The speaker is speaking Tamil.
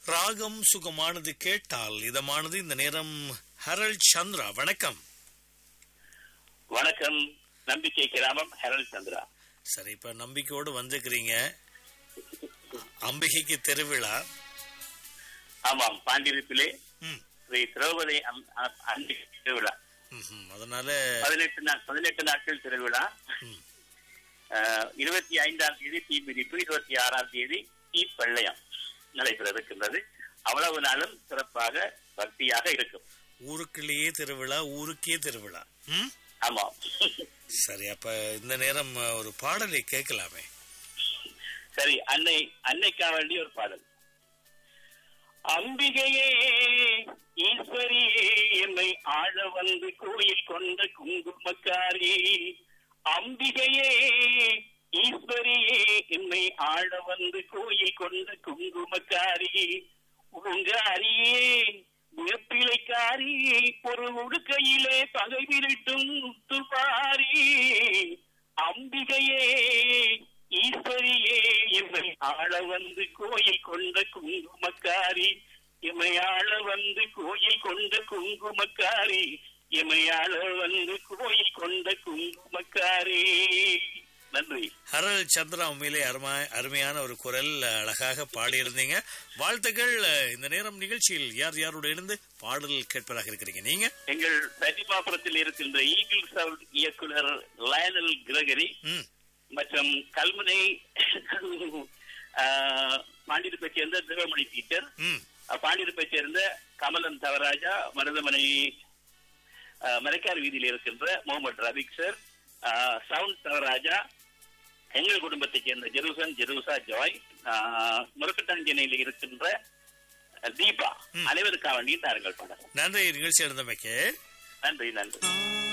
ராகம் சுகமானது கேட்டால் இதமானது இந்த நேரம் ஹரல் சந்திரா வணக்கம் வணக்கம் நம்பிக்கை கிராமம் ஹெரல் சந்திரா சரி இப்ப நம்பிக்கையோடு வந்துக்கிறீங்க அம்பிகைக்கு திருவிழா ஆமாம் பாண்டிருப்பிலே ம், ஸ்ரீ திரௌபதி அம்- அ- அம்பிகை திருவிழா ம்ஹும். அதனால பதினெட்டு நாள் பதினெட்டு நாட்கள் திருவிழா ம். அஹ், இருபத்தி ஐந்தாம் தேதி தீ மிதிப்பு இருபத்தி ஆறாம் தேதி தீ பள்ளயம் நடைபெற இருக்கின்றது அவ்வளவு நாளும் சிறப்பாக பக்தியாக இருக்கும் ஊருக்குள்ளேயே திருவிழா ஊருக்கே திருவிழா ம்? ஆமாம் சரி அப்ப இந்த நேரம் அஹ், ஒரு பாடலை கேட்கலாமே சரி அன்னை அன்னைக்கா வேண்டிய ஒரு பாடல் அம்பிகையே ஈஸ்வரியே என்னை ஆழ வந்து கோயில் கொண்ட குங்குமக்காரி அம்பிகையே ஈஸ்வரியே என்னை ஆழ வந்து கோயில் கொண்ட குங்குமக்காரி உங்காரியே வேப்பிலைக்காரி ஒரு உடுக்கையிலே பகை விரட்டும் முத்துப்பாரி அம்பிகையே ஈஸ்வரியே இவை ஆள வந்து கோயில் கொண்ட குங்குமக்காரி இமையாள வந்து கோயில் கொண்ட குங்குமக்காரி இமையாள வந்து கோயில் கொண்ட குங்குமக்காரி நன்றி ஹரல் சந்திரா உண்மையிலே அருமா அருமையான ஒரு குரல் அஹ், அழகாக பாடியிருந்தீங்க வாழ்த்துக்கள் அஹ், இந்த நேரம் நிகழ்ச்சியில் யார் யாரோடு இருந்து பாடல் கேட்பதாக இருக்கிறீங்க நீங்க எங்கள் சட்டிமாபுரத்தில் இருக்கின்ற ஈகிள் சவுண்ட் இயக்குனர் லயனல் கிரகரி ம் மற்றும் கல்முனை பாண்டிருப்பை சேர்ந்த திருவமணி பீட்டர் ம் பாண்டிருப்பை சேர்ந்த கமலன் தவராஜா மருதமனை அஹ், மரைக்கார் வீதியில் இருக்கின்ற முகமது ரபிக் சார் அஹ், சவுண்ட் தவராஜா எங்கள் குடும்பத்தைச் சேர்ந்த ஜெருசன் ஜெருசா ஜாய் அஹ், முருக்கட்டாஞ்சனையில் இருக்கின்ற அஹ், தீபா ம். அனைவருக்காக வேண்டி தாருங்கள் பாடல் நன்றி நிகழ்ச்சி இருந்தமைக்கு நன்றி நன்றி